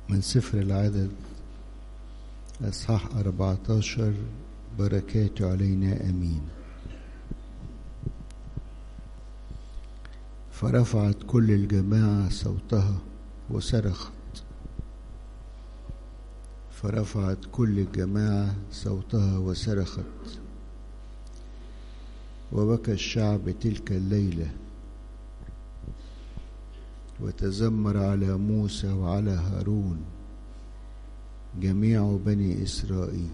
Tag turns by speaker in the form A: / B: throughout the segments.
A: من سفر العدد أصحاح 14 بركاته علينا أمين فرفعت كل الجماعة صوتها وصرخت فرفعت كل الجماعة صوتها وصرخت وبكى الشعب تلك الليلة وتذمر على موسى وعلى هارون جميع بني إسرائيل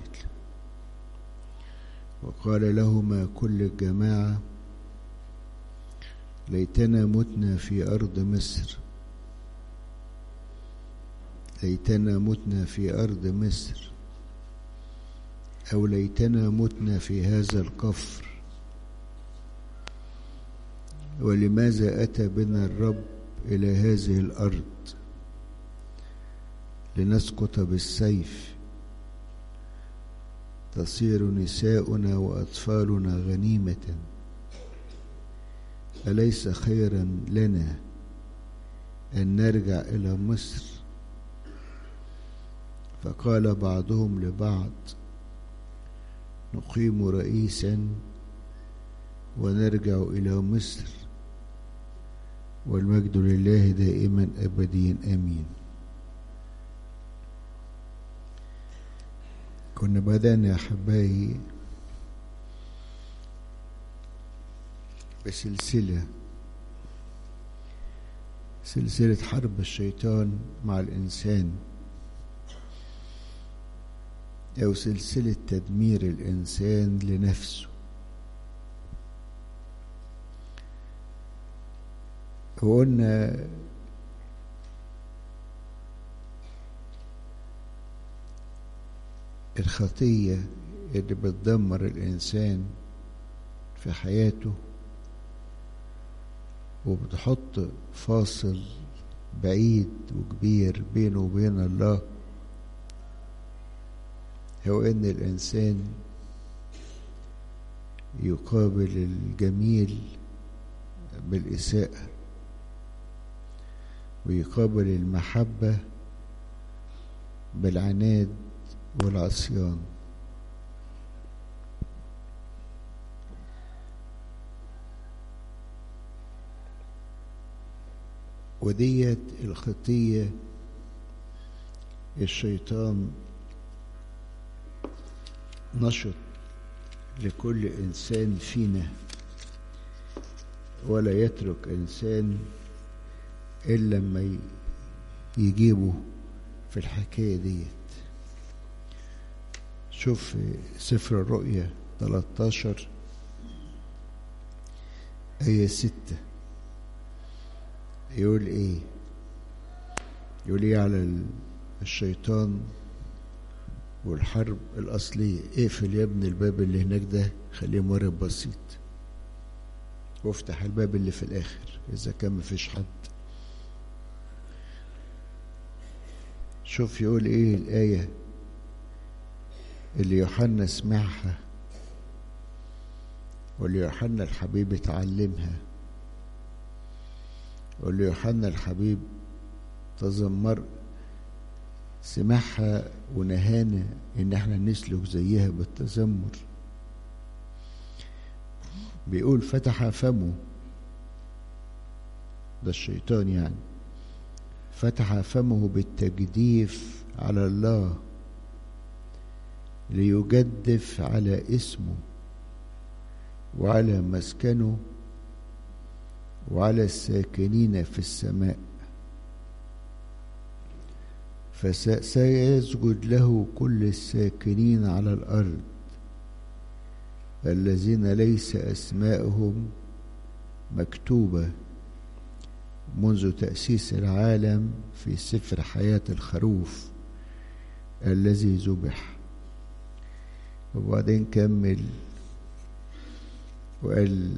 A: وقال لهما كل الجماعة ليتنا متنا في أرض مصر ليتنا متنا في أرض مصر أو ليتنا متنا في هذا القفر ولماذا أتى بنا الرب إلى هذه الأرض لنسقط بالسيف تصير نساؤنا وأطفالنا غنيمة أليس خيرا لنا أن نرجع إلى مصر فقال بعضهم لبعض نقيم رئيسا ونرجع إلى مصر والمجد لله دائما أبديا آمين كنا بدأنا يا أحبائي بسلسلة سلسلة حرب الشيطان مع الإنسان أو سلسلة تدمير الإنسان لنفسه وقلنا الخطية اللي بتدمر الإنسان في حياته وبتحط فاصل بعيد وكبير بينه وبين الله هو ان الانسان يقابل الجميل بالاساءه ويقابل المحبه بالعناد والعصيان وديت الخطيه الشيطان نشط لكل انسان فينا ولا يترك انسان الا لما يجيبه في الحكايه ديت شوف سفر الرؤيا 13 آية ستة يقول ايه يقول ايه على الشيطان والحرب الأصلية اقفل يا ابن الباب اللي هناك ده خليه مرب بسيط وافتح الباب اللي في الآخر إذا كان مفيش حد شوف يقول إيه الآية اللي يوحنا سمعها واللي يوحنا الحبيب اتعلمها واللي يوحنا الحبيب تذمر سمعها ونهانا ان احنا نسلك زيها بالتذمر بيقول فتح فمه ده الشيطان يعني فتح فمه بالتجديف على الله ليجدف على اسمه وعلى مسكنه وعلى الساكنين في السماء فسيسجد له كل الساكنين على الارض الذين ليس اسماءهم مكتوبه منذ تاسيس العالم في سفر حياه الخروف الذي ذبح وبعدين كمل وقال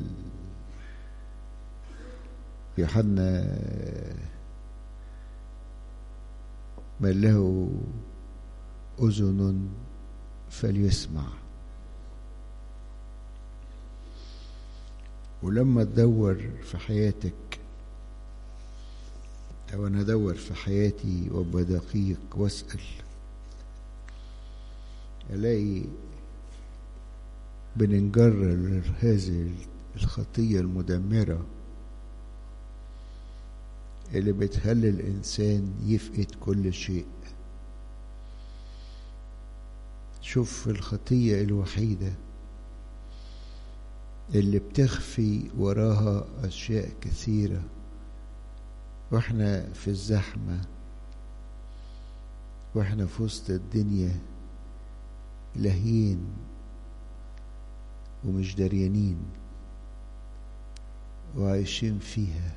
A: يوحنا من له أذن فليسمع ولما تدور في حياتك وأنا أدور في حياتي وأبقى دقيق وأسأل ألاقي بننجر هذه الخطية المدمرة اللي بتخلي الإنسان يفقد كل شيء شوف الخطية الوحيدة اللي بتخفي وراها أشياء كثيرة واحنا في الزحمة واحنا في وسط الدنيا لاهيين ومش دريانين وعايشين فيها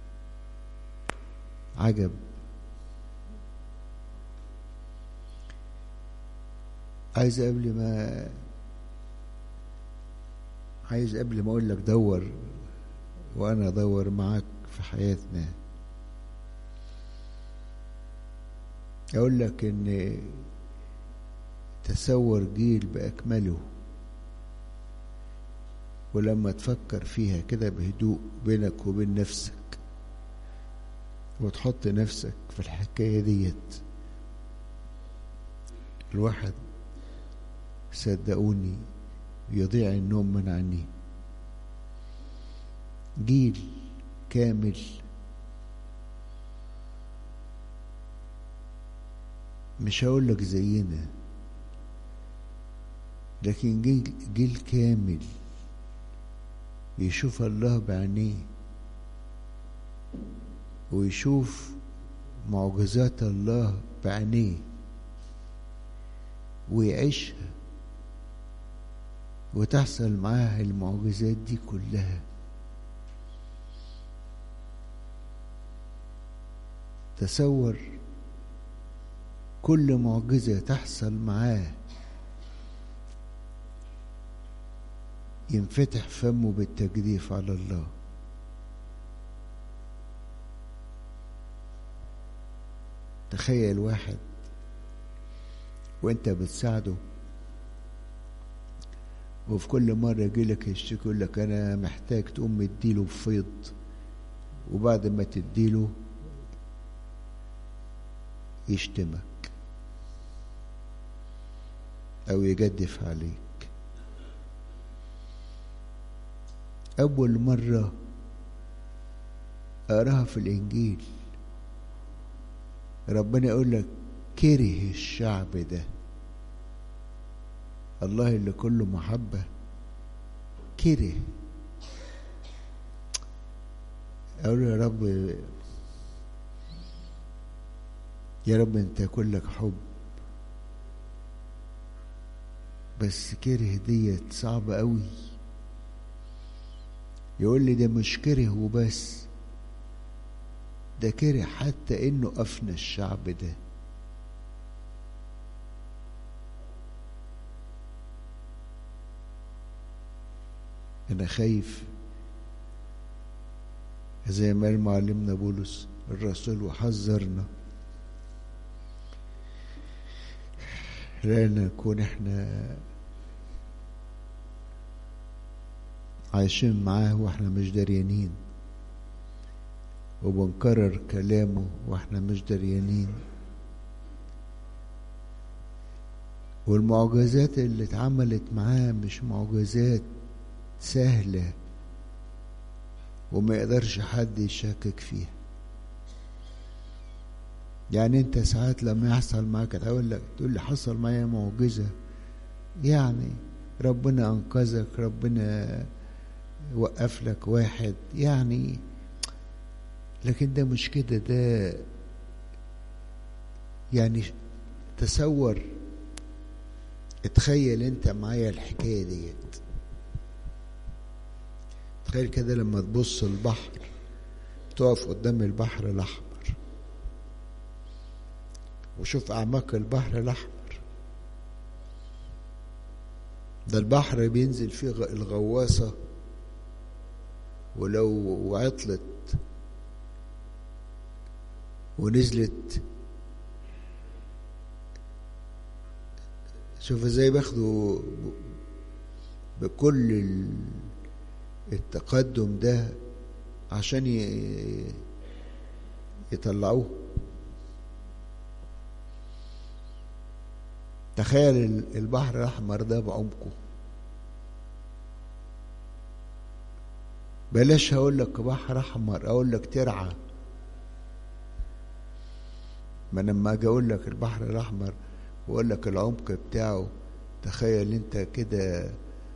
A: عجب عايز قبل ما عايز قبل ما اقول لك دور وانا ادور معاك في حياتنا اقول لك ان تصور جيل باكمله ولما تفكر فيها كده بهدوء بينك وبين نفسك وتحط نفسك في الحكايه ديت الواحد صدقوني يضيع النوم من عينيه جيل كامل مش هقول لك زينا لكن جيل, جيل كامل يشوف الله بعينيه ويشوف معجزات الله بعينيه ويعيشها وتحصل معاها المعجزات دي كلها تصور كل معجزة تحصل معاه ينفتح فمه بالتجديف على الله تخيل واحد وانت بتساعده وفي كل مرة يجيلك يشتكي يقول لك أنا محتاج تقوم مديله فيض وبعد ما تديله يشتمك أو يجدف عليك أول مرة أقراها في الإنجيل ربنا يقول لك كره الشعب ده الله اللي كله محبة كره أقول يا رب يا رب أنت كلك حب بس كره ديت صعبة قوي يقول لي ده مش كره وبس ده كره حتى انه افنى الشعب ده انا خايف زي ما قال معلمنا بولس الرسول وحذرنا لا نكون احنا عايشين معاه واحنا مش دريانين وبنكرر كلامه واحنا مش دريانين والمعجزات اللي اتعملت معاه مش معجزات سهلة وما يقدرش حد يشكك فيها يعني انت ساعات لما يحصل معاك تقول لك تقول لي حصل معايا معجزة يعني ربنا انقذك ربنا وقف لك واحد يعني لكن ده مش كده ده يعني تصور اتخيل انت معايا الحكايه ديت تخيل كده لما تبص البحر تقف قدام البحر الاحمر وشوف اعماق البحر الاحمر ده البحر بينزل فيه الغواصه ولو عطلت ونزلت شوف ازاي باخدوا بكل التقدم ده عشان يطلعوه تخيل البحر الأحمر ده بعمقه بلاش هقول لك بحر أحمر أقول لك ترعى ما لما أجي أقول لك البحر الأحمر وأقول لك العمق بتاعه تخيل أنت كده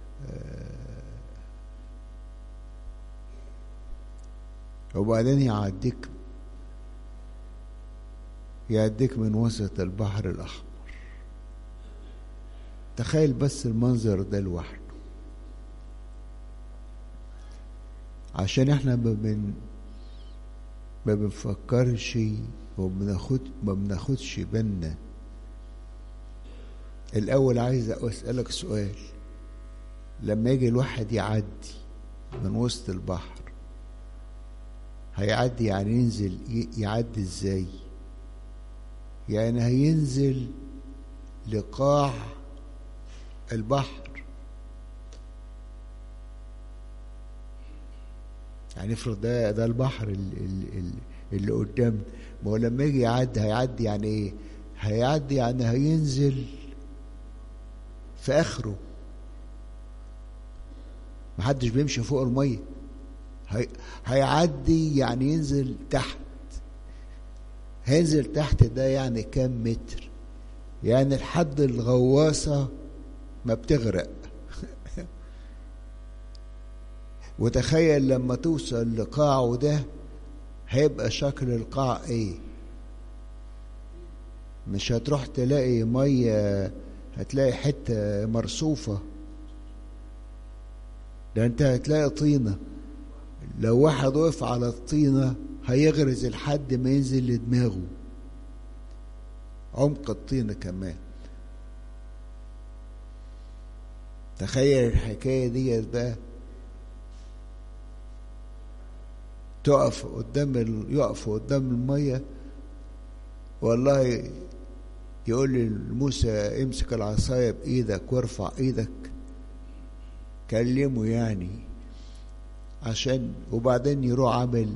A: وبعدين يعديك يعديك من وسط البحر الأحمر تخيل بس المنظر ده لوحده عشان احنا ما بن ما بنفكرش وبناخد ما بناخدش بالنا الاول عايز اسالك سؤال لما يجي الواحد يعدي من وسط البحر هيعدي يعني ينزل يعدي ازاي يعني هينزل لقاع البحر يعني افرض ده ده البحر اللي, اللي قدامنا ما هو لما يجي يعدي هيعدي يعني ايه هيعدي يعني هينزل في اخره محدش بيمشي فوق الميه هي هيعدي يعني ينزل تحت هينزل تحت ده يعني كام متر يعني لحد الغواصة ما بتغرق وتخيل لما توصل لقاعه ده هيبقى شكل القاع ايه مش هتروح تلاقي مية هتلاقي حتة مرصوفة ده انت هتلاقي طينة لو واحد وقف على الطينة هيغرز لحد ما ينزل لدماغه عمق الطينة كمان تخيل الحكاية دي بقى تقف قدام ال... يقف قدام المية والله يقول لي موسى امسك العصاية بإيدك وارفع إيدك كلمه يعني عشان وبعدين يروح عامل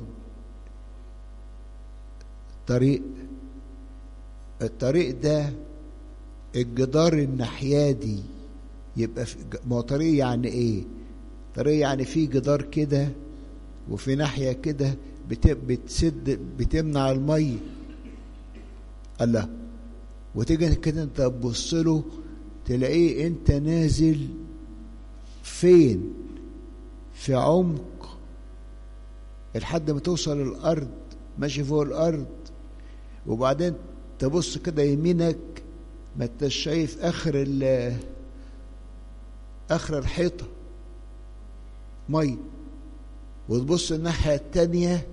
A: طريق الطريق ده الجدار الناحية دي يبقى في ما هو طريق يعني ايه طريق يعني فيه جدار كده وفي ناحية كده بت... بتسد بتمنع المية الله وتيجي كده انت تبص له تلاقيه انت نازل فين في عمق لحد ما توصل الارض ماشي فوق الارض وبعدين تبص كده يمينك ما انتش شايف اخر ال اخر الحيطه ميه وتبص الناحيه التانيه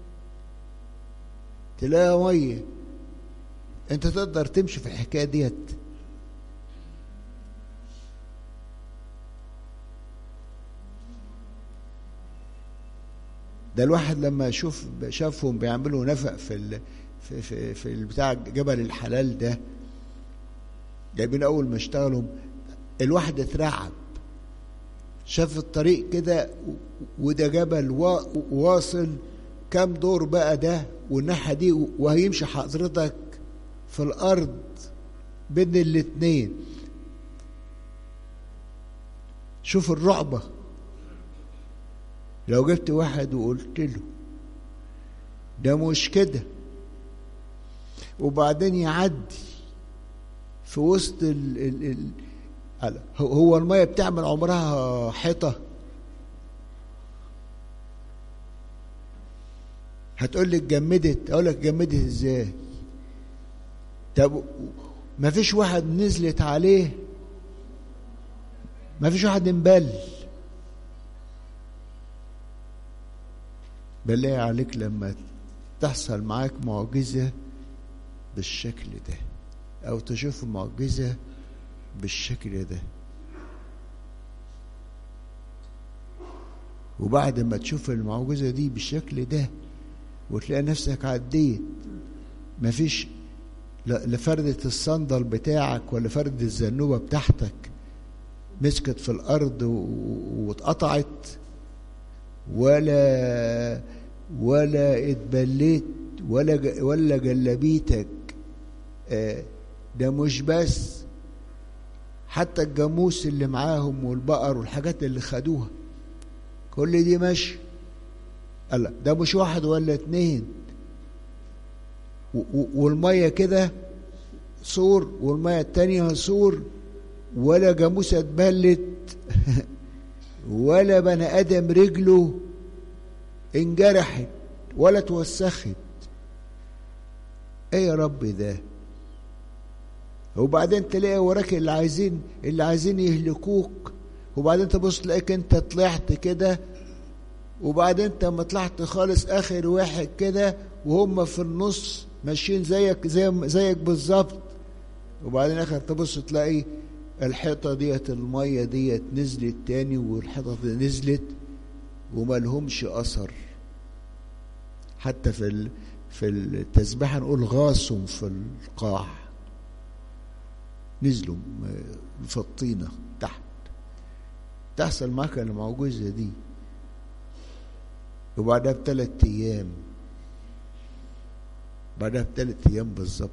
A: تلاقي ميه انت تقدر تمشي في الحكايه ديت ده الواحد لما يشوف شافهم بيعملوا نفق في ال في في, في البتاع جبل الحلال ده جايبين اول ما اشتغلوا الواحد اترعب شاف الطريق كده وده جبل واصل كام دور بقى ده والناحيه دي وهيمشي حضرتك في الارض بين الاتنين شوف الرعبه لو جبت واحد وقلت له ده مش كده وبعدين يعدي في وسط ال ال ال هو الميه بتعمل عمرها حيطه هتقول لي اتجمدت اقول لك اتجمدت ازاي طب ما فيش واحد نزلت عليه ما فيش واحد انبل بالله عليك لما تحصل معاك معجزة بالشكل ده أو تشوف معجزة بالشكل ده وبعد ما تشوف المعجزة دي بالشكل ده وتلاقي نفسك عديت مفيش لا فردة الصندل بتاعك ولا فردة الزنوبة بتاعتك مسكت في الأرض واتقطعت ولا ولا اتبليت ولا ولا جلابيتك آه ده مش بس حتى الجاموس اللي معاهم والبقر والحاجات اللي خدوها كل دي ماشي لا ده مش واحد ولا اتنين والميه كده سور والميه التانية سور ولا جاموسة اتبلت ولا بني ادم رجله انجرحت ولا توسخت ايه يا رب ده وبعدين تلاقي وراك اللي عايزين اللي عايزين يهلكوك وبعدين تبص تلاقيك انت طلعت كده وبعدين انت ما طلعت خالص اخر واحد كده وهم في النص ماشيين زيك زي زيك بالظبط وبعدين اخر تبص تلاقي الحيطه ديت الميه ديت نزلت تاني والحيطه دي نزلت وما لهمش اثر حتى في في التسبيحه نقول غاصوا في القاع نزلوا في الطينه تحت تحصل معاك المعجزه دي وبعدها بثلاث ايام بعدها بثلاث ايام بالظبط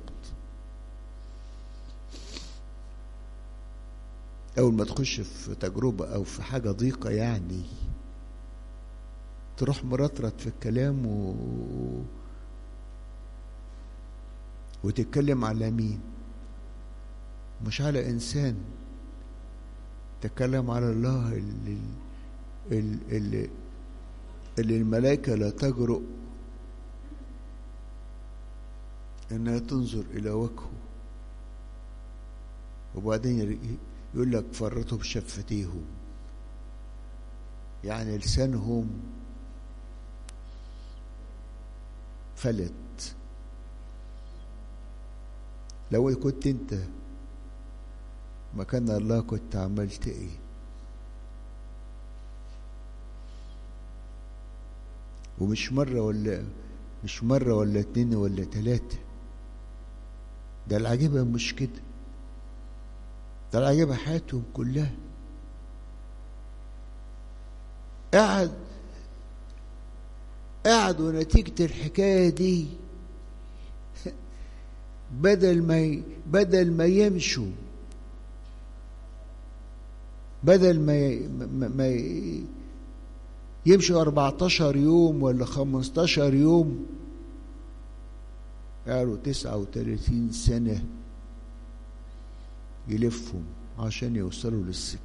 A: اول ما تخش في تجربه او في حاجه ضيقه يعني تروح مرطرط في الكلام و... وتتكلم على مين مش على انسان تتكلم على الله اللي اللي, اللي الملائكة لا تجرؤ انها تنظر الى وجهه وبعدين يقول لك فرطوا بشفتيهم يعني لسانهم فلت لو كنت انت مكان الله كنت عملت ايه ومش مرة ولا مش مرة ولا اتنين ولا تلاتة ده العجيبة مش كده ده العجيبة حياتهم كلها قعد قعدوا نتيجة الحكاية دي بدل ما بدل ما يمشوا بدل ما ما يمشوا 14 يوم ولا 15 يوم قعدوا 39 سنة يلفوا عشان يوصلوا للسكة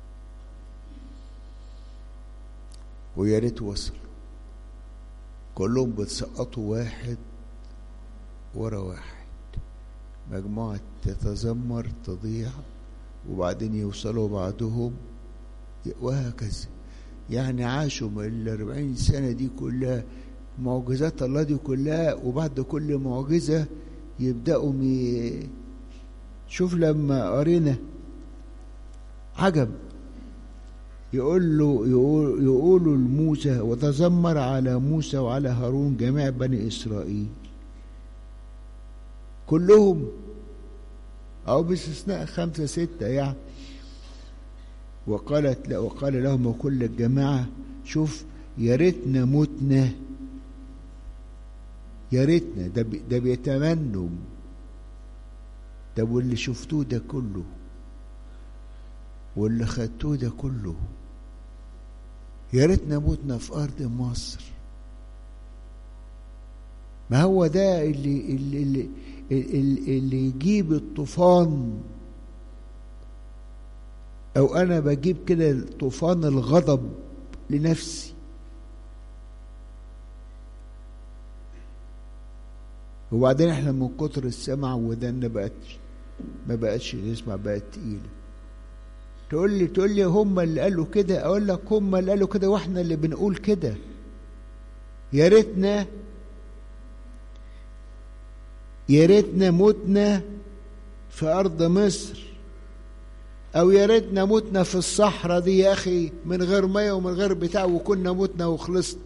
A: ويا ريت وصلوا كلهم بتسقطوا واحد ورا واحد مجموعة تتذمر تضيع وبعدين يوصلوا بعدهم وهكذا يعني عاشوا الأربعين سنة دي كلها معجزات الله دي كلها وبعد كل معجزة يبدأوا مي شوف لما قرينا عجب يقول له يقول يقولوا لموسى وتذمر على موسى وعلى هارون جميع بني إسرائيل كلهم أو باستثناء خمسة ستة يعني وقالت وقال لهم كل الجماعة شوف يا ريتنا متنا يا ريتنا ده بي ده بيتمنوا طب واللي شفتوه ده كله واللي خدتوه ده كله يا ريتنا متنا في أرض مصر ما هو ده اللي اللي اللي, اللي, اللي يجيب الطوفان او انا بجيب كده طوفان الغضب لنفسي وبعدين احنا من كتر السمع ودنا بقت ما بقتش نسمع بقت تقيله تقول لي تقول لي هم اللي قالوا كده اقول لك هم اللي قالوا كده واحنا اللي بنقول كده يا ريتنا يا ريتنا متنا في ارض مصر او يا ريتنا متنا في الصحراء دي يا اخي من غير ميه ومن غير بتاع وكنا متنا وخلصنا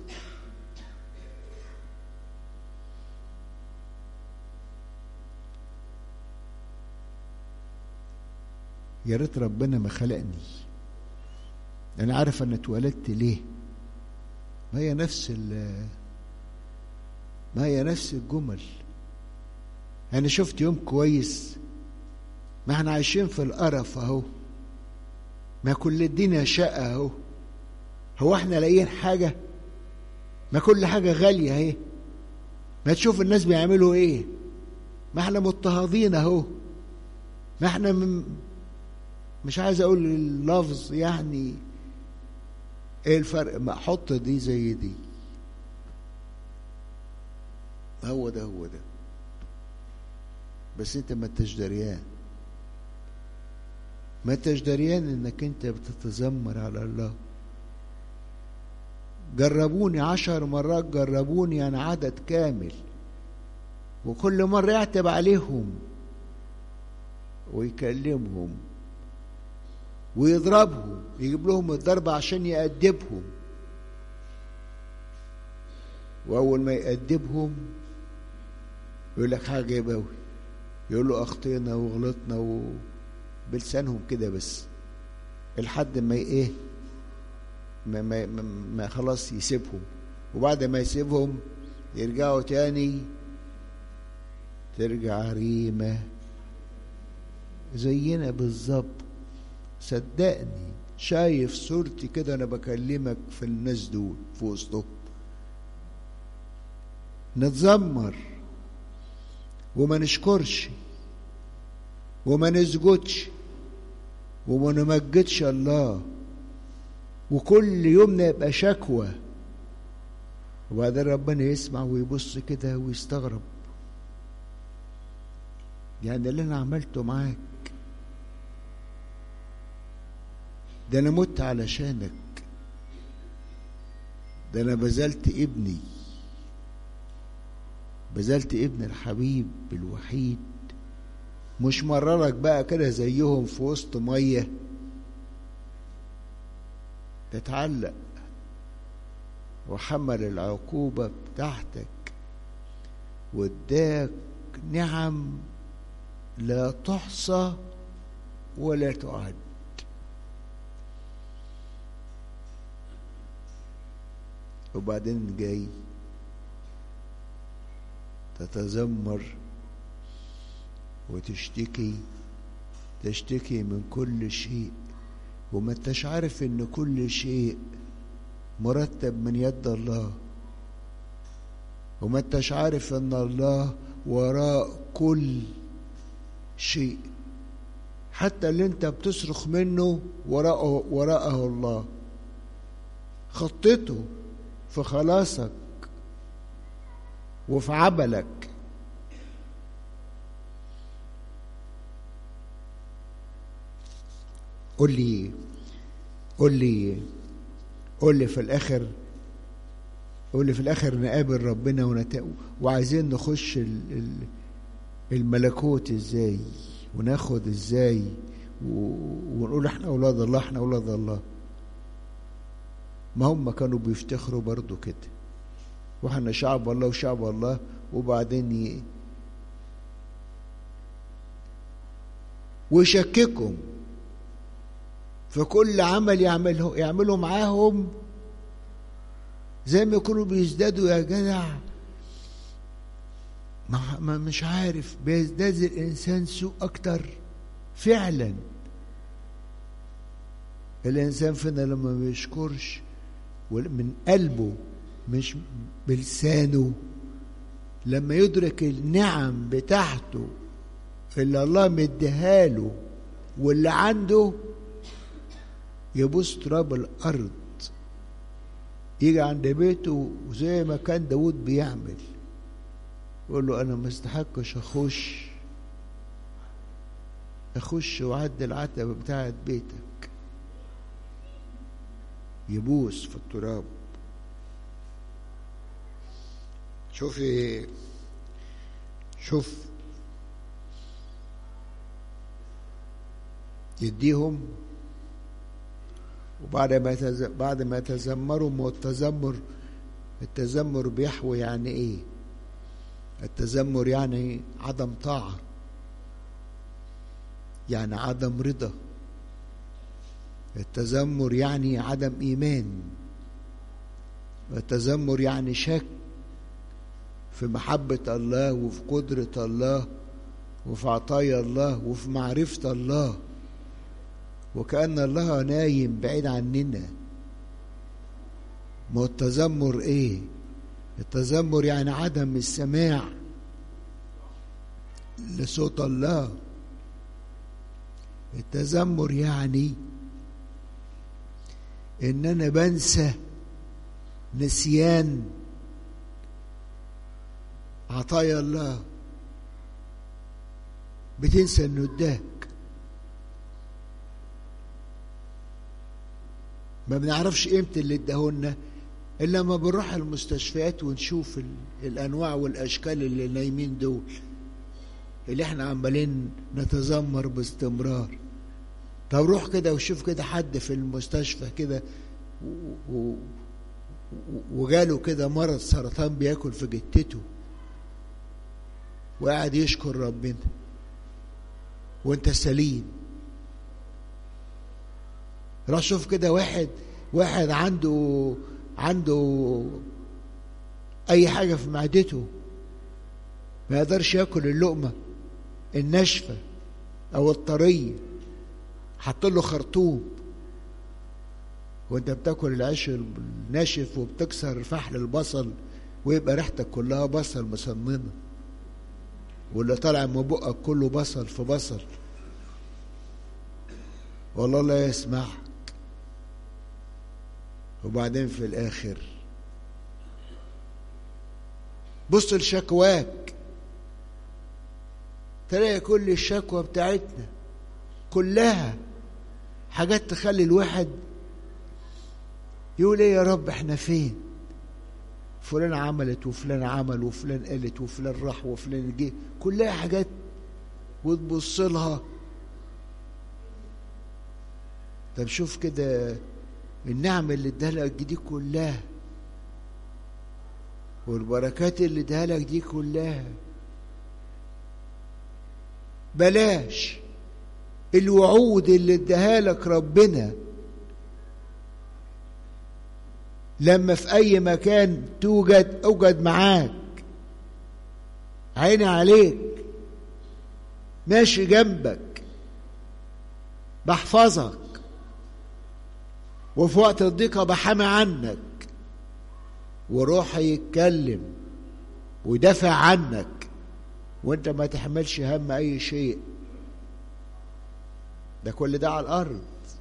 A: يا ريت ربنا ما خلقني انا عارف انا اتولدت ليه ما هي نفس ال ما هي نفس الجمل انا شفت يوم كويس ما احنا عايشين في القرف اهو ما كل الدنيا شقة اهو هو احنا لاقيين حاجة ما كل حاجة غالية اهي ما تشوف الناس بيعملوا ايه ما احنا مضطهدين اهو ما احنا من مش عايز اقول اللفظ يعني ايه الفرق ما احط دي زي دي هو ده هو ده بس انت ما انتش دريان ما انتش دريان انك انت بتتذمر على الله جربوني عشر مرات جربوني انا عدد كامل وكل مرة يعتب عليهم ويكلمهم ويضربهم يجيب لهم الضربة عشان يأدبهم وأول ما يأدبهم يقول لك حاجة جايبة أوي يقول له أخطينا وغلطنا و... بلسانهم كده بس لحد ما إيه ما, ما, ما, ما خلاص يسيبهم وبعد ما يسيبهم يرجعوا تاني ترجع ريمة زينا بالظبط صدقني شايف صورتي كده انا بكلمك في الناس دول في وسطهم نتذمر وما نشكرش وما نسجدش وما نمجدش الله وكل يومنا يبقى شكوى وبعدين ربنا يسمع ويبص كده ويستغرب يعني اللي انا عملته معاك ده انا مت علشانك ده انا بذلت ابني بذلت ابن الحبيب الوحيد مش مررك بقى كده زيهم في وسط ميه تتعلق وحمل العقوبة بتاعتك واداك نعم لا تحصى ولا تعد وبعدين جاي تتذمر وتشتكي تشتكي من كل شيء وما انتش عارف ان كل شيء مرتب من يد الله وما انتش عارف ان الله وراء كل شيء حتى اللي انت بتصرخ منه وراءه وراءه الله خطته في خلاصك وفي عبلك قول لي قول لي قول لي في الاخر قول لي في الاخر نقابل ربنا ونت... وعايزين نخش ال... ال... الملكوت ازاي وناخد ازاي و... ونقول احنا اولاد الله احنا اولاد الله ما هم كانوا بيفتخروا برضو كده واحنا شعب الله وشعب الله وبعدين ي... ويشككهم في كل عمل يعمله يعمله معاهم زي ما يكونوا بيزدادوا يا جدع ما, ما مش عارف بيزداد الانسان سوء اكتر فعلا الانسان فينا لما ما بيشكرش من قلبه مش بلسانه لما يدرك النعم بتاعته اللي الله مديها له واللي عنده يبوس تراب الارض يجي عند بيته وزي ما كان داود بيعمل يقول له انا ما استحقش اخش اخش واعدي العتبه بتاعت بيتك يبوس في التراب شوفي شوف يديهم وبعد ما تز... بعد ما تذمروا والتذمر التذمر بيحوي يعني ايه التذمر يعني عدم طاعه يعني عدم رضا التذمر يعني عدم ايمان التذمر يعني شك في محبة الله وفي قدرة الله وفي عطايا الله وفي معرفة الله وكأن الله نايم بعيد عننا ما هو التذمر ايه التذمر يعني عدم السماع لصوت الله التذمر يعني ان انا بنسى نسيان عطايا الله بتنسى انه اداك ما بنعرفش قيمة اللي اداهولنا الا لما بنروح المستشفيات ونشوف الانواع والاشكال اللي نايمين دول اللي احنا عمالين نتذمر باستمرار طب روح كده وشوف كده حد في المستشفى كده وجاله كده مرض سرطان بياكل في جتته وقاعد يشكر ربنا وانت سليم روح شوف كده واحد واحد عنده عنده اي حاجه في معدته ما يقدرش ياكل اللقمه الناشفه او الطريه حط له خرطوم وانت بتاكل العيش الناشف وبتكسر فحل البصل ويبقى ريحتك كلها بصل مسممه واللي طالع من بقك كله بصل في بصل والله لا يسمعك وبعدين في الاخر بص لشكواك تلاقي كل الشكوى بتاعتنا كلها حاجات تخلي الواحد يقول ايه يا رب احنا فين فلان عملت وفلان عمل وفلان قالت وفلان راح وفلان جه كلها حاجات وتبص لها طب شوف كده النعمة اللي اداها لك دي كلها والبركات اللي اداها لك دي كلها بلاش الوعود اللي اداها لك ربنا لما في اي مكان توجد اوجد معاك عيني عليك ماشي جنبك بحفظك وفي وقت الضيقه بحامي عنك وروحي يتكلم ويدافع عنك وانت ما تحملش هم اي شيء ده كل ده على الارض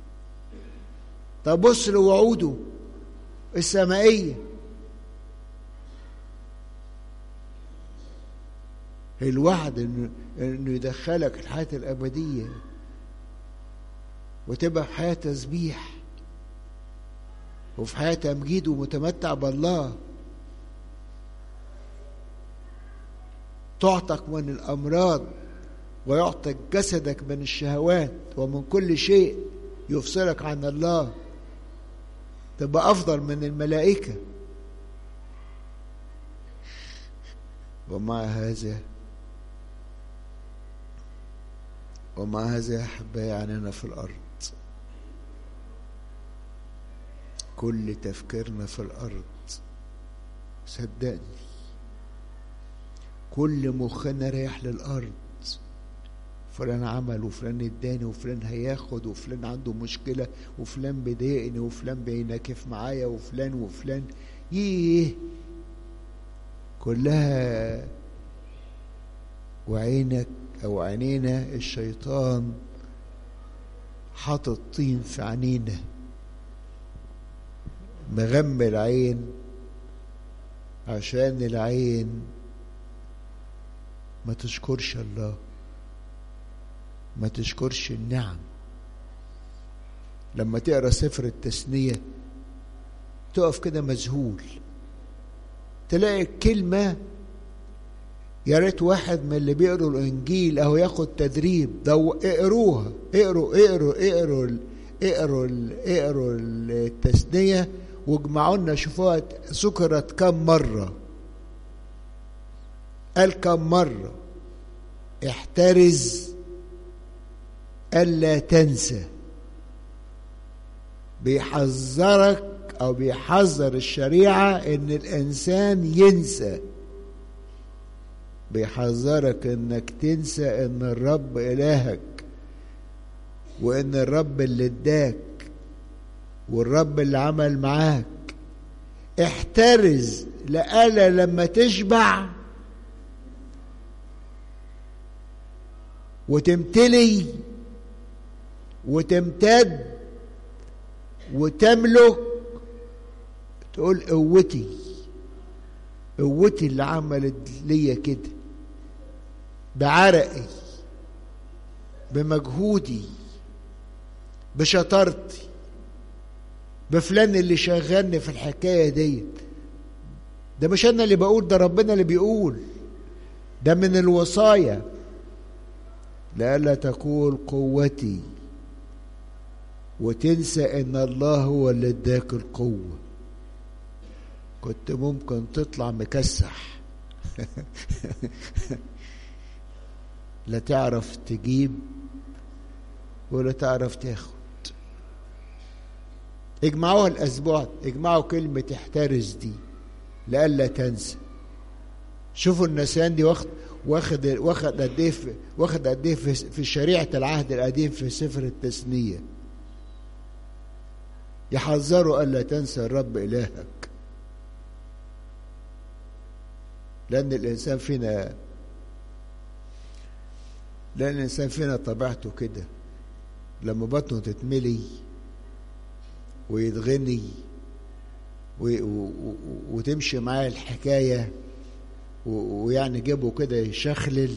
A: طب بص لوعوده السمائيه الوعد انه انه يدخلك الحياه الابديه وتبقى في حياه تسبيح وفي حياه تمجيد ومتمتع بالله تعتق من الامراض ويعتق جسدك من الشهوات ومن كل شيء يفصلك عن الله تبقى افضل من الملائكه ومع هذا ومع هذا يا احبائي عننا في الارض كل تفكيرنا في الارض صدقني كل مخنا رايح للارض فلان عمل وفلان اداني وفلان هياخد وفلان عنده مشكلة وفلان بيضايقني وفلان بيناكف معايا وفلان وفلان ييه كلها وعينك او عينينا الشيطان حاطط طين في عينينا مغمى العين عشان العين ما تشكرش الله ما تشكرش النعم لما تقرا سفر التثنيه تقف كده مذهول تلاقي كلمه يا ريت واحد من اللي بيقروا الانجيل اهو ياخد تدريب دو اقروها اقروا اقروا اقروا اقروا اقروا التثنيه واجمعوا لنا شوفوها ذكرت كم مره قال كم مره احترز ألا تنسى بيحذرك أو بيحذر الشريعة إن الإنسان ينسى بيحذرك انك تنسى ان الرب الهك وان الرب اللي اداك والرب اللي عمل معاك احترز لألا لما تشبع وتمتلي وتمتد وتملك تقول قوتي قوتي اللي عملت ليا كده بعرقي بمجهودي بشطارتي بفلان اللي شغلني في الحكايه ديت ده مش انا اللي بقول ده ربنا اللي بيقول ده من الوصايا لئلا تقول قوتي وتنسى ان الله هو اللي اداك القوه كنت ممكن تطلع مكسح لا تعرف تجيب ولا تعرف تاخد اجمعوها الاسبوع اجمعوا كلمه احترز دي لئلا تنسى شوفوا النسيان دي واخد واخد واخد قد ايه واخد قد ايه في, في شريعه العهد القديم في سفر التثنيه يحذروا الا تنسى الرب الهك لان الانسان فينا لان الانسان فينا طبيعته كده لما بطنه تتملي ويتغني وتمشي معاه الحكايه ويعني جيبه كده يشخلل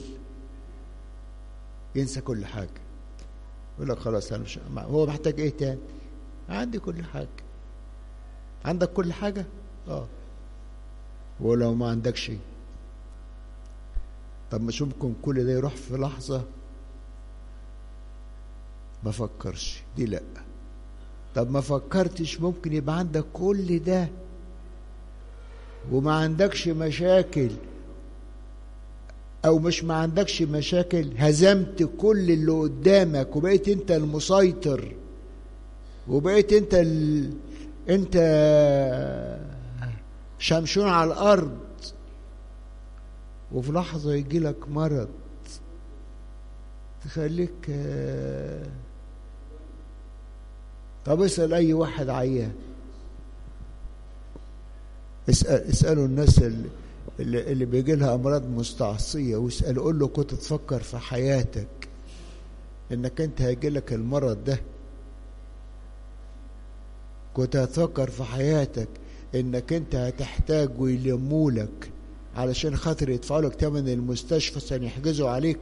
A: ينسى كل حاجة يقول لك خلاص أنا مش هو محتاج إيه تاني؟ عندي كل حاجة عندك كل حاجة؟ آه ولو ما عندكش شيء طب مش ممكن كل ده يروح في لحظة ما فكرش دي لأ طب ما فكرتش ممكن يبقى عندك كل ده وما عندكش مشاكل او مش ما عندكش مشاكل هزمت كل اللي قدامك وبقيت انت المسيطر وبقيت انت ال... انت شمشون على الارض وفي لحظه يجي لك مرض تخليك طب اسال اي واحد عيان اسال اسالوا الناس اللي اللي, اللي بيجي لها امراض مستعصيه واسال قول له كنت تفكر في حياتك انك انت هيجي لك المرض ده كنت هتفكر في حياتك انك انت هتحتاج ويلمولك علشان خاطر يدفعوا لك ثمن المستشفى عشان يحجزوا عليك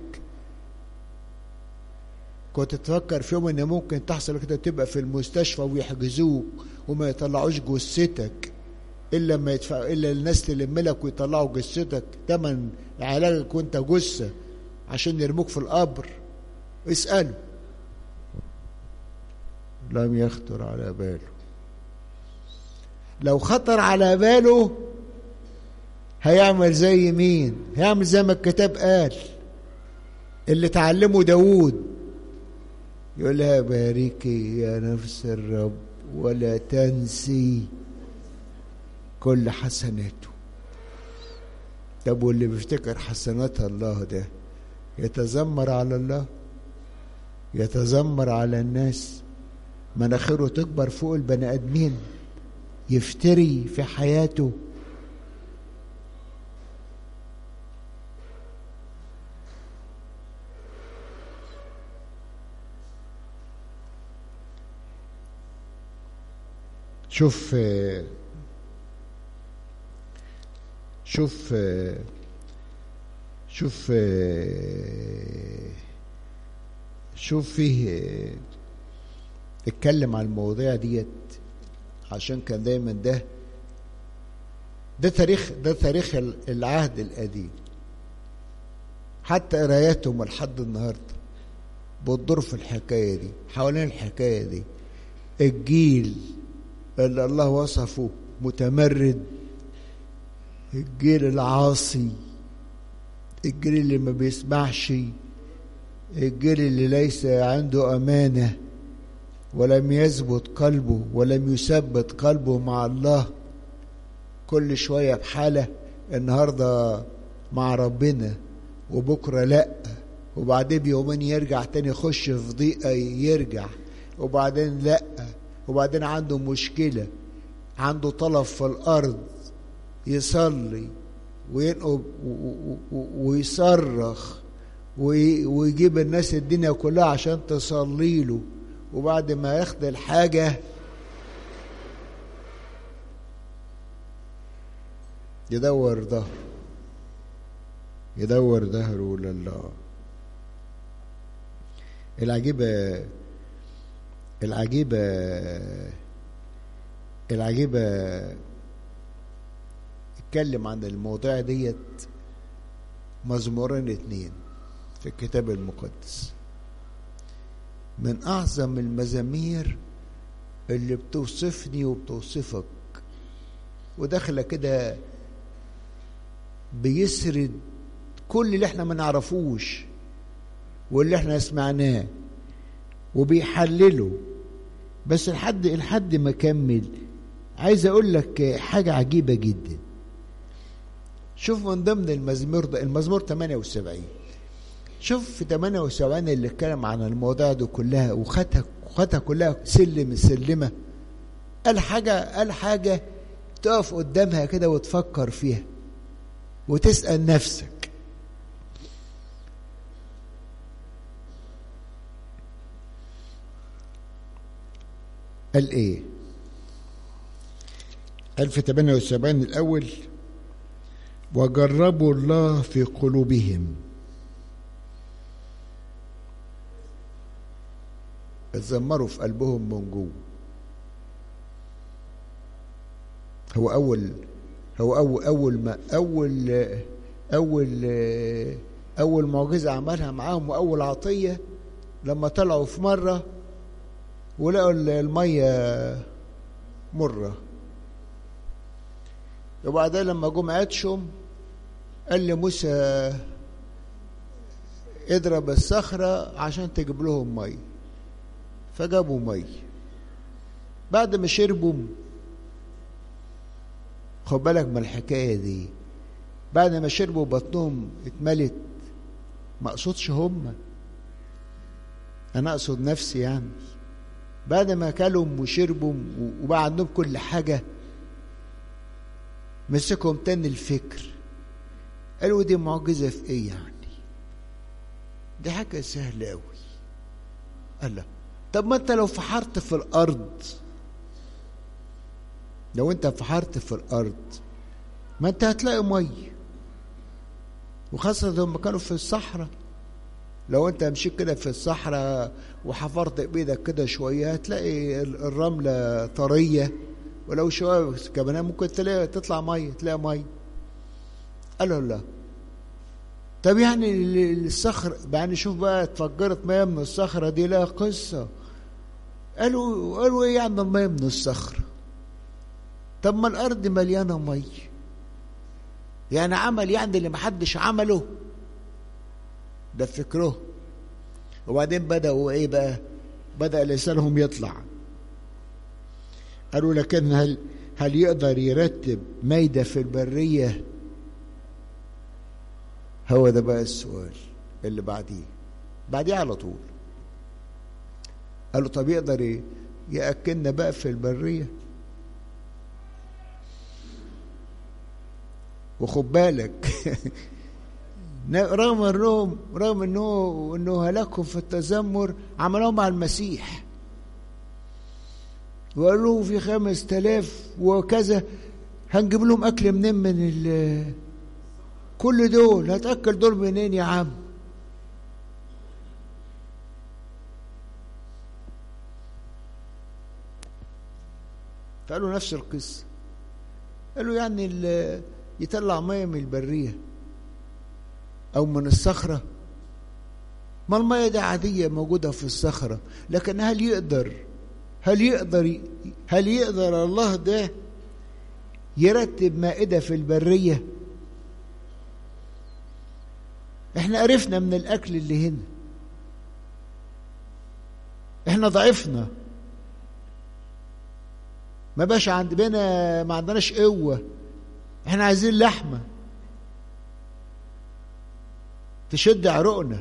A: كنت تفكر في يوم ان ممكن تحصل كده تبقى في المستشفى ويحجزوك وما يطلعوش جثتك الا لما يدفع الا الناس تلم لك ويطلعوا جثتك ثمن علاجك وانت جثه عشان يرموك في القبر اساله لم يخطر على باله لو خطر على باله هيعمل زي مين هيعمل زي ما الكتاب قال اللي تعلمه داود يقول لها باركي يا نفس الرب ولا تنسي كل حسناته طب واللي بيفتكر حسنات الله ده يتذمر على الله يتذمر على الناس مناخيره تكبر فوق البني ادمين يفتري في حياته شوف شوف شوف شوف فيه اتكلم عن المواضيع ديت عشان كان دايما ده ده تاريخ ده تاريخ العهد القديم حتى قراياتهم لحد النهارده بتدور في الحكايه دي حوالين الحكايه دي الجيل اللي الله وصفه متمرد الجيل العاصي الجيل اللي ما بيسمعش الجيل اللي ليس عنده امانه ولم يثبت قلبه ولم يثبت قلبه مع الله كل شويه بحاله النهارده مع ربنا وبكرة لأ وبعدين بيومين يرجع تاني يخش في ضيقة يرجع وبعدين لأ وبعدين عنده مشكلة عنده طلب في الأرض يصلي وينقب ويصرخ ويجيب الناس الدنيا كلها عشان تصلي له وبعد ما ياخد الحاجة يدور ظهره يدور ظهره لله العجيبة العجيبة العجيبة اتكلم عن الموضوع ديت مزمورين اتنين في الكتاب المقدس من أعظم المزامير اللي بتوصفني وبتوصفك وداخلة كده بيسرد كل اللي احنا ما نعرفوش واللي احنا سمعناه وبيحلله بس لحد لحد ما كمل عايز اقول لك حاجة عجيبة جدا شوف من ضمن المزمور ده المزمور 78 شوف في 78 اللي اتكلم عن المواضيع دي كلها وخدها خدها كلها سلم سلمة قال حاجة قال حاجة تقف قدامها كده وتفكر فيها وتسأل نفسك قال ايه قال في 78 الاول وجربوا الله في قلوبهم اتذمروا في قلبهم من جوه هو اول هو اول اول ما اول اول اول معجزه عملها معاهم واول عطيه لما طلعوا في مره ولقوا الميه مره وبعدين لما جم عطشهم قال لموسى اضرب الصخرة عشان تجيب لهم مي فجابوا مي بعد ما شربوا خد بالك من الحكاية دي بعد ما شربوا بطنهم اتملت ما اقصدش هم انا اقصد نفسي يعني بعد ما اكلوا وشربوا وبقى عندهم كل حاجه مسكهم تاني الفكر قالوا دي معجزة في ايه يعني دي حاجة سهلة قوي قال لا طب ما انت لو فحرت في الارض لو انت فحرت في الارض ما انت هتلاقي مي وخاصة لما كانوا في الصحراء لو انت مشيت كده في الصحراء وحفرت بايدك كده شوية هتلاقي الرملة طرية ولو شوية كمان ممكن تلاقي تطلع مية تلاقي مية قالوا لا طب يعني الصخر يعني شوف بقى اتفجرت مية من الصخرة دي لها قصة قالوا قالوا ايه يعني المية من الصخرة طب ما الأرض مليانة مية يعني عمل يعني اللي محدش عمله ده فكره وبعدين بدأوا ايه بقى بدأ لسانهم يطلع قالوا لكن هل هل يقدر يرتب مايدة في البرية هو ده بقى السؤال اللي بعديه بعديه على طول قالوا طب يقدر يأكلنا بقى في البرية وخد بالك رغم انهم رغم انه انه هلاكهم في التذمر عملوه مع المسيح وقالوا في خمس تلاف وكذا هنجيب لهم اكل منين من ال كل دول هتاكل دول منين يا عم فقالوا نفس القصه قالوا يعني يطلع ميه من البريه او من الصخره ما الميه دي عاديه موجوده في الصخره لكن هل يقدر هل يقدر هل يقدر الله ده يرتب مائده في البريه احنا عرفنا من الاكل اللي هنا احنا ضعفنا ما باش عندنا ما عندناش قوه احنا عايزين لحمه تشد عروقنا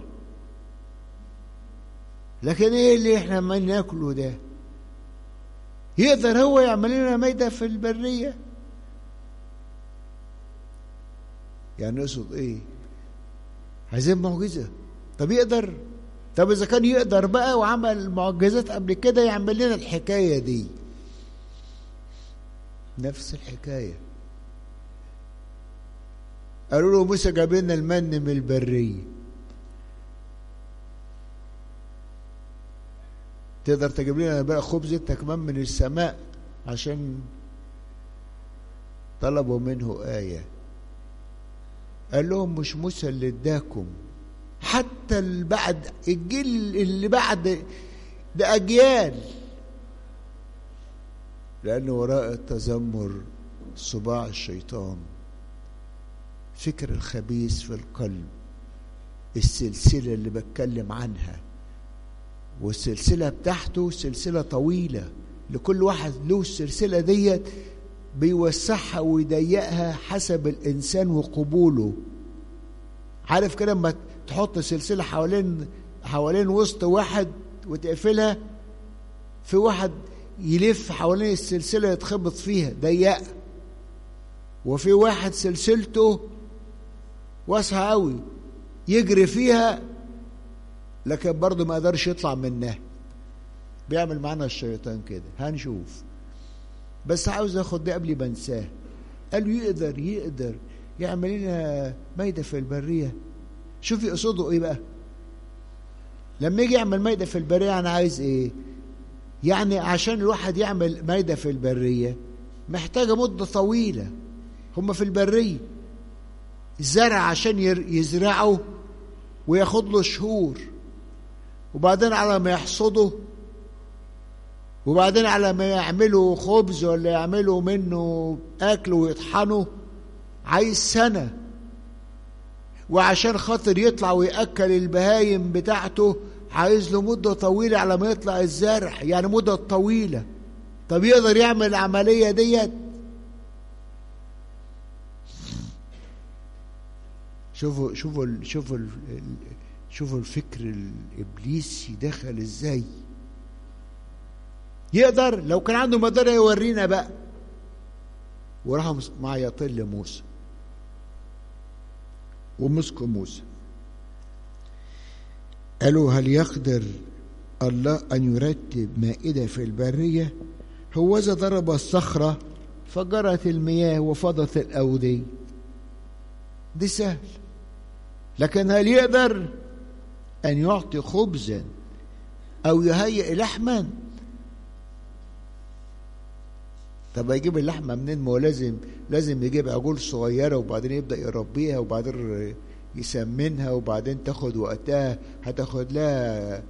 A: لكن ايه اللي احنا ما ناكله ده يقدر هو يعمل لنا ميدة في البرية يعني يقصد ايه عايزين معجزة طب يقدر طب اذا كان يقدر بقى وعمل معجزات قبل كده يعمل لنا الحكاية دي نفس الحكاية قالوا له موسى جاب لنا المن من البرية تقدر تجيب لنا بقى خبز انت كمان من السماء عشان طلبوا منه آية قال لهم مش موسى اللي اداكم حتى اللي بعد الجيل اللي بعد ده أجيال لأن وراء التذمر صباع الشيطان فكر الخبيث في القلب السلسلة اللي بتكلم عنها والسلسلة بتاعته سلسلة طويلة لكل واحد له السلسلة ديت بيوسعها ويضيقها حسب الإنسان وقبوله عارف كده لما تحط سلسلة حوالين حوالين وسط واحد وتقفلها في واحد يلف حوالين السلسلة يتخبط فيها ضيقة وفي واحد سلسلته واسعة قوي يجري فيها لكن برضه ما قدرش يطلع منها بيعمل معانا الشيطان كده هنشوف بس عاوز اخد ده قبل ما انساه قال له يقدر يقدر يعمل لنا ميدة في البرية شوف يقصده ايه بقى لما يجي يعمل ميدة في البرية انا عايز ايه يعني عشان الواحد يعمل ميدة في البرية محتاجة مدة طويلة هم في البرية الزرع عشان يزرعه وياخد له شهور وبعدين على ما يحصده وبعدين على ما يعملوا خبز ولا يعملوا منه اكل ويطحنوا عايز سنه وعشان خاطر يطلع ويأكل البهايم بتاعته عايز له مدة طويلة على ما يطلع الزرع يعني مدة طويلة طب يقدر يعمل العملية ديت شوفوا شوفوا شوفوا شوفوا الفكر الابليسي دخل ازاي يقدر لو كان عنده مقدره يورينا بقى وراح مع يطل موسى ومسكوا موسى قالوا هل يقدر الله أن يرتب مائدة في البرية هوذا ضرب الصخرة فجرت المياه وفضت الأودية دي سهل لكن هل يقدر أن يعطي خبزا أو يهيئ لحما طب يجيب اللحمة منين ما هو لازم لازم يجيب عجول صغيرة وبعدين يبدأ يربيها وبعدين يسمنها وبعدين تاخد وقتها هتاخد لها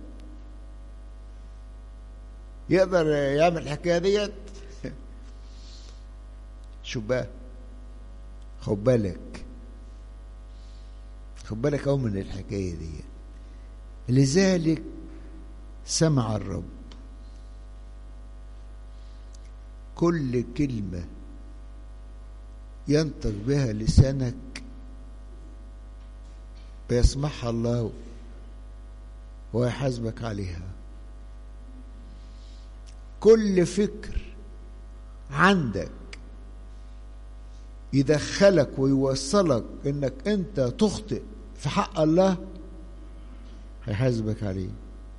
A: يقدر يعمل الحكاية ديت شوف بقى خد بالك خد بالك أهو من الحكاية دي لذلك سمع الرب كل كلمة ينطق بها لسانك بيسمعها الله ويحاسبك عليها كل فكر عندك يدخلك ويوصلك انك انت تخطئ في حق الله هيحاسبك عليه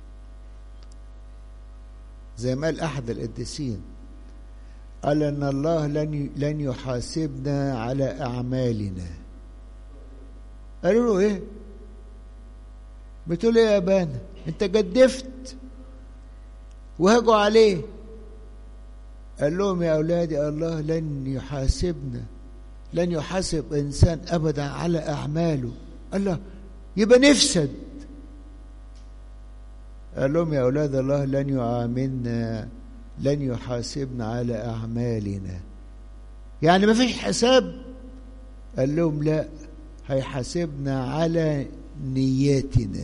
A: زي ما قال احد القديسين قال ان الله لن لن يحاسبنا على اعمالنا قالوا له ايه بتقول ايه يا بانا انت جدفت وهجوا عليه قال لهم يا اولادي الله لن يحاسبنا لن يحاسب انسان ابدا على اعماله الله يبقى نفسد قال لهم يا اولاد الله لن يعاملنا لن يحاسبنا على اعمالنا يعني ما فيش حساب قال لهم لا هيحاسبنا على نياتنا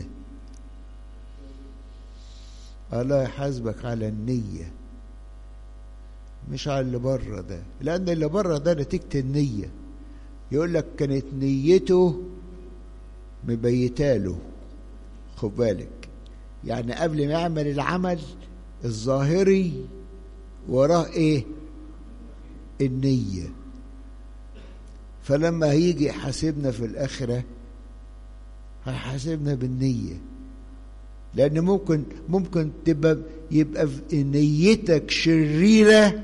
A: الله يحاسبك على النية مش على اللي بره ده لأن اللي بره ده نتيجة النية يقول لك كانت نيته مبيتاله خد بالك يعني قبل ما يعمل العمل الظاهري وراه ايه النية فلما هيجي يحاسبنا في الآخرة هيحاسبنا بالنية لأن ممكن ممكن تبقى يبقى نيتك شريرة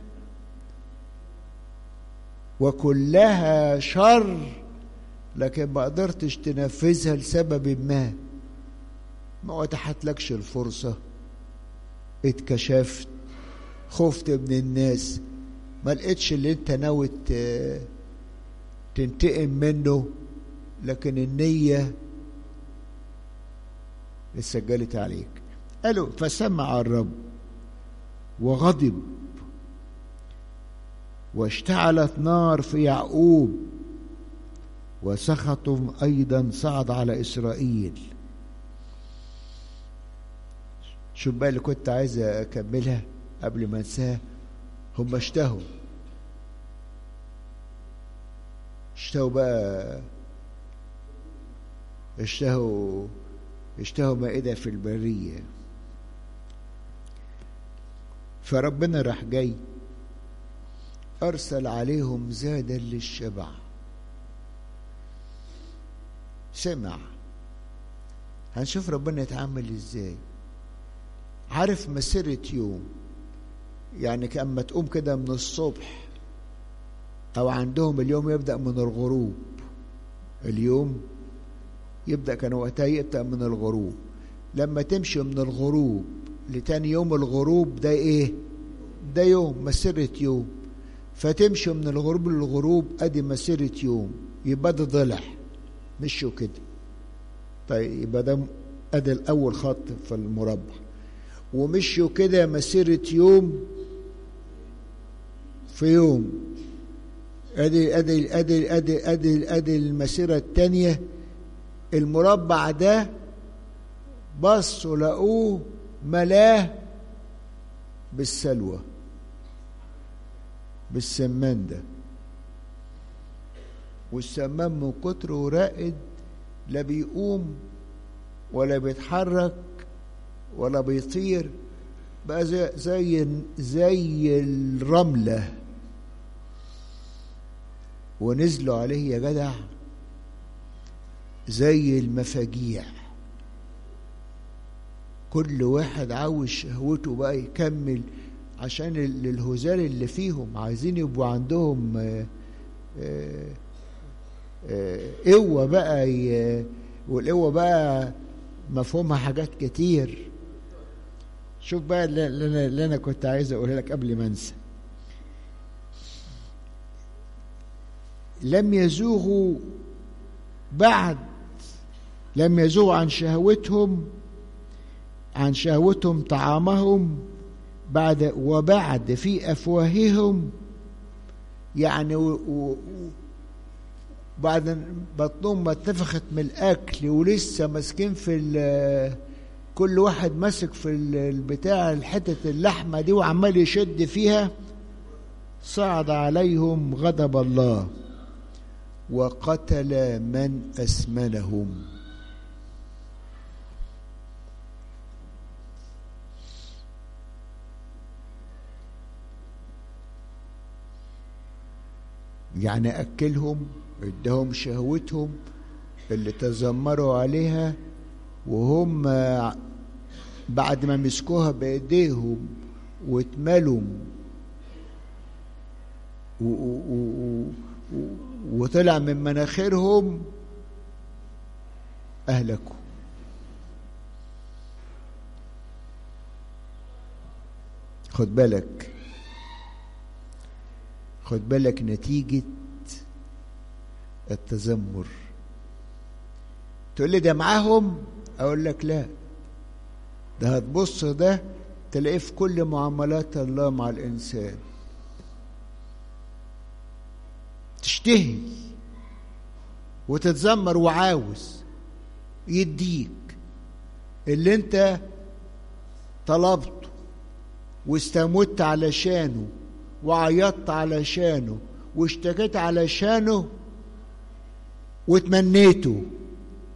A: وكلها شر لكن ما قدرتش تنفذها لسبب ما ما اتاحتلكش الفرصة اتكشفت خفت من الناس ما لقيتش اللي انت ناوي تنتقم منه لكن النية اتسجلت عليك قالوا فسمع الرب وغضب واشتعلت نار في يعقوب وسخط ايضا صعد على اسرائيل شوف بقى اللي كنت عايز اكملها قبل ما انساها هم اشتهوا اشتهوا بقى اشتهوا اشتهوا مائدة في البرية فربنا راح جاي أرسل عليهم زادا للشبع سمع هنشوف ربنا يتعامل ازاي عارف مسيرة يوم يعني كأما تقوم كده من الصبح أو عندهم اليوم يبدأ من الغروب اليوم يبدأ كان وقتها يبدأ من الغروب لما تمشي من الغروب لتاني يوم الغروب ده ايه ده يوم مسيرة يوم فتمشي من الغروب للغروب ادي مسيرة يوم يبقى ده ضلع مشوا كده طيب يبقى ده ادي الاول خط في المربع ومشوا كده مسيرة يوم في يوم ادي ادي ادي ادي ادي ادي المسيرة الثانية المربع ده بصوا لقوه ملاه بالسلوى بالسمان ده والسمان من كتره راقد لا بيقوم ولا بيتحرك ولا بيطير بقى زي زي زي الرمله ونزلوا عليه يا جدع زي المفاجيع كل واحد عاوز شهوته بقى يكمل عشان الهزال اللي فيهم عايزين يبقوا عندهم قوة بقى والقوة بقى مفهومها حاجات كتير شوف بقى اللي انا, اللي أنا كنت عايز اقولها لك قبل ما انسى لم يزوغوا بعد لم يزوغوا عن شهوتهم عن شهوتهم طعامهم بعد وبعد في افواههم يعني و و بعد بطنهم ما اتنفخت من الاكل ولسه ماسكين في كل واحد ماسك في البتاع الحته اللحمه دي وعمال يشد فيها صعد عليهم غضب الله وقتل من اسمنهم يعني اكلهم اداهم شهوتهم اللي تذمروا عليها وهم بعد ما مسكوها بايديهم واتملوا وطلع من مناخيرهم اهلكوا خد بالك خد بالك نتيجة التذمر تقول لي ده معاهم اقول لك لا ده هتبص ده تلاقيه في كل معاملات الله مع الانسان تشتهي وتتذمر وعاوز يديك اللي انت طلبته واستموت علشانه وعيطت علشانه واشتكيت علشانه وتمنيته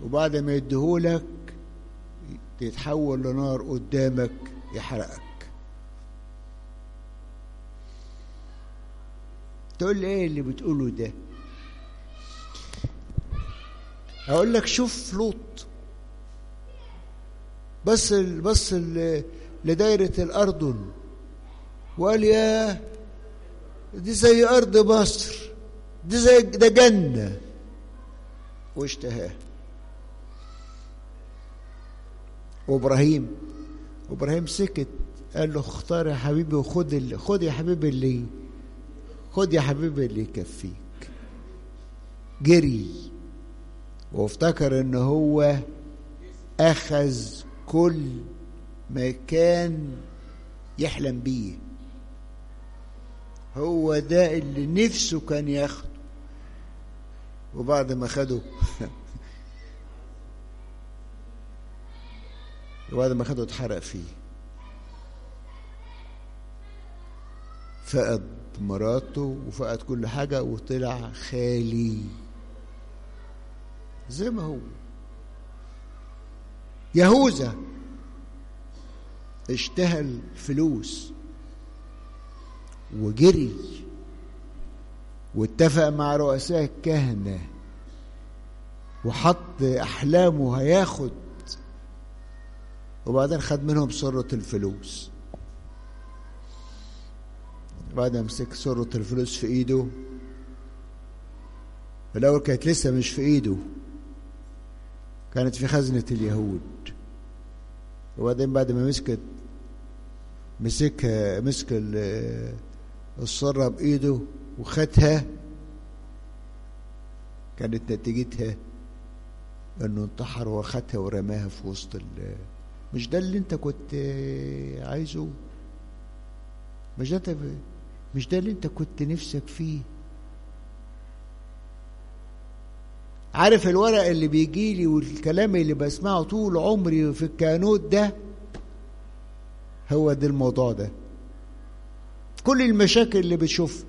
A: وبعد ما يديهولك تتحول لنار قدامك يحرقك تقول لي ايه اللي بتقوله ده اقول لك شوف لوط بص بص لدايرة الأردن وقال يا دي زي أرض مصر دي زي ده جنة واشتهاه وابراهيم وابراهيم سكت قال له اختار يا حبيبي وخد اللي خد يا حبيبي اللي خد يا حبيبي اللي يكفيك جري وافتكر ان هو اخذ كل ما كان يحلم بيه هو ده اللي نفسه كان ياخده وبعد ما خده وبعد ما خده اتحرق فيه فقد مراته وفقد كل حاجة وطلع خالي زي ما هو يهوذا اشتهى الفلوس وجري واتفق مع رؤساء الكهنة وحط أحلامه هياخد وبعدين خد منهم سرة الفلوس بعد ما مسك سرة الفلوس في ايده في الأول كانت لسه مش في ايده كانت في خزنة اليهود وبعدين بعد ما مسكت مسكها مسك السرة بإيده وخدها كانت نتيجتها انه انتحر واخدها ورماها في وسط مش ده اللي انت كنت عايزه مش ده انت مش ده اللي انت كنت نفسك فيه عارف الورق اللي بيجي لي والكلام اللي بسمعه طول عمري في الكانوت ده هو ده الموضوع ده كل المشاكل اللي بتشوفها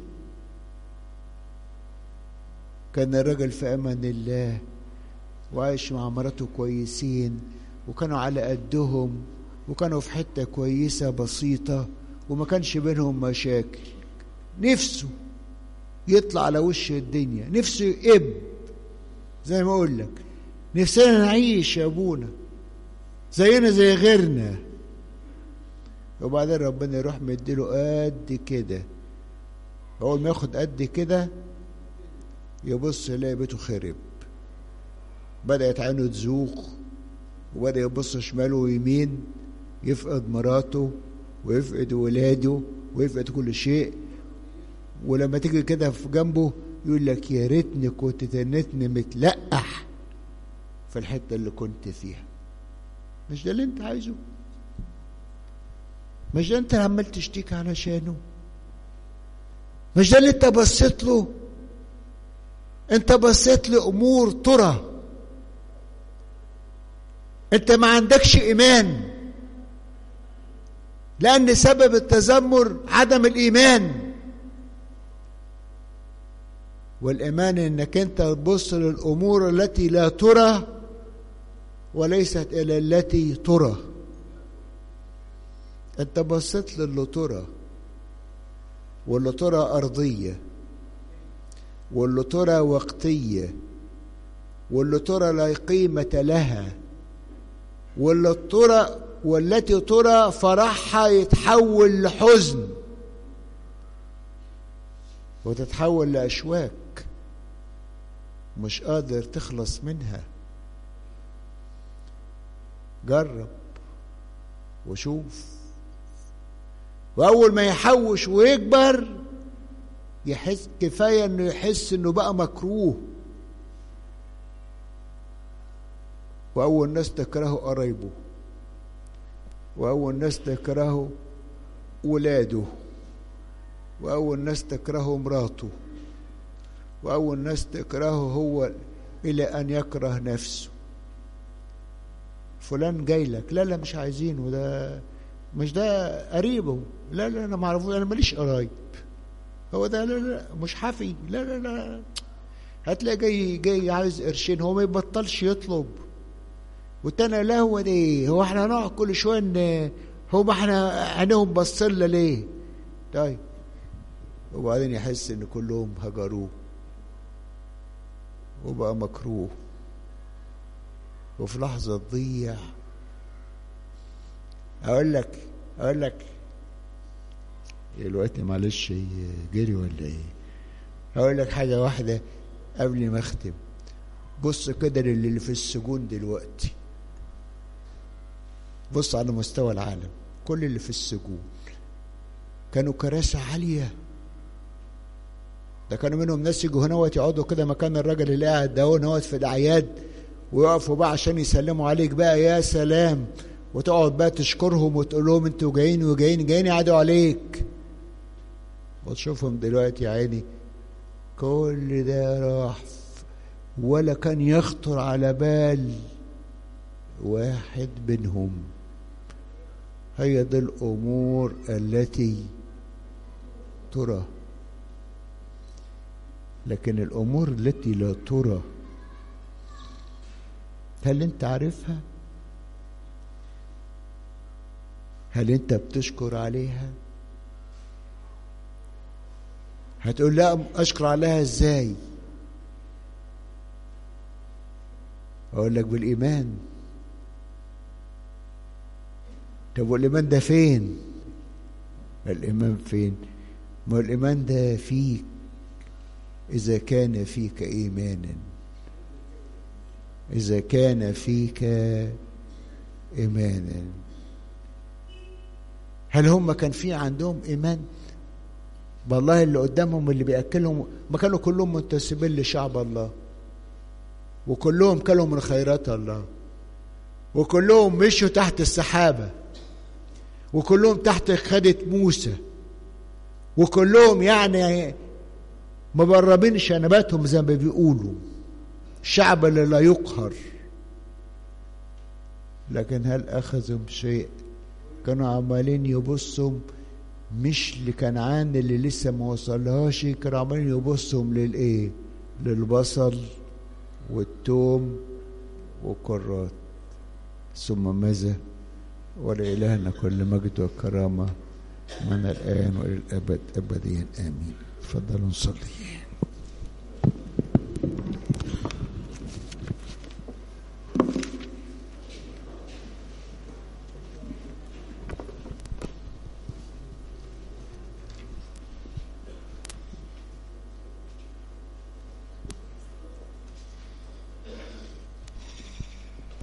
A: كان الراجل في امان الله وعايش مع مراته كويسين وكانوا على قدهم وكانوا في حته كويسه بسيطه وما كانش بينهم مشاكل نفسه يطلع على وش الدنيا نفسه يقب زي ما اقول لك نفسنا نعيش يا ابونا زينا زي غيرنا وبعدين ربنا يروح مديله قد كده اول ما ياخد قد كده يبص يلاقي بيته خرب بدأت عينه تزوق وبدأ يبص شماله ويمين يفقد مراته ويفقد ولاده ويفقد كل شيء ولما تيجي كده في جنبه يقول لك يا ريتني كنت تنتني متلقح في الحته اللي كنت فيها مش ده اللي انت عايزه مش ده انت عمال تشتكي علشانه مش ده اللي انت بصيت له انت بصيت لامور ترى انت ما عندكش ايمان لان سبب التذمر عدم الايمان والايمان انك انت تبص للامور التي لا ترى وليست الى التي ترى انت بصيت للي ترى واللي ترى ارضيه واللي ترى وقتيه واللي ترى لا قيمه لها واللي ترى والتي ترى فرحها يتحول لحزن وتتحول لاشواك مش قادر تخلص منها جرب وشوف واول ما يحوش ويكبر يحس كفايه انه يحس انه بقى مكروه واول ناس تكرهه قرايبه واول ناس تكرهه ولاده واول ناس تكرهه مراته واول ناس تكرهه هو الى ان يكره نفسه فلان جاي لك لا لا مش عايزينه ده مش ده قريبه لا لا انا ما اعرفوش انا ماليش قرايب هو ده لا لا مش حفي لا لا لا هتلاقي جاي جاي عايز قرشين هو ما يبطلش يطلب والتاني لا هو ده ايه هو احنا هنقعد كل شويه ان هو ما احنا عينيهم بصلنا ليه طيب وبعدين يحس ان كلهم هجروه وبقى مكروه وفي لحظة تضيع أقول لك أقول لك دلوقتي معلش جري ولا إيه؟ أقول لك حاجة واحدة قبل ما أختم بص كده للي في السجون دلوقتي بص على مستوى العالم كل اللي في السجون كانوا كراسي عالية ده كانوا منهم ناس يجوا هنا يقعدوا كده مكان الراجل اللي قاعد ده هنا في الأعياد ويقفوا بقى عشان يسلموا عليك بقى يا سلام وتقعد بقى تشكرهم وتقول لهم انتوا جايين وجايين جايين يقعدوا عليك وتشوفهم دلوقتي يا عيني كل ده راح ولا كان يخطر على بال واحد منهم هي دي الامور التي ترى لكن الامور التي لا ترى هل انت عارفها هل انت بتشكر عليها هتقول لا اشكر عليها ازاي اقول لك بالايمان طب والايمان ده فين الايمان فين ما الايمان ده فيك اذا كان فيك ايمانا إذا كان فيك إيمانا هل هم كان في عندهم إيمان والله اللي قدامهم اللي بيأكلهم ما كانوا كلهم منتسبين لشعب الله وكلهم كلوا من خيرات الله وكلهم مشوا تحت السحابة وكلهم تحت خدة موسى وكلهم يعني مبربين شنباتهم زي ما بيقولوا الشعب اللي لا يقهر لكن هل أخذوا شيء كانوا عمالين يبصوا مش لكنعان اللي لسه ما وصلهاش كانوا عمالين يبصوا للايه للبصل والثوم والكرات ثم ماذا ولإلهنا كل مجد وكرامة من الآن وإلى الأبد أبديا آمين تفضلوا نصلي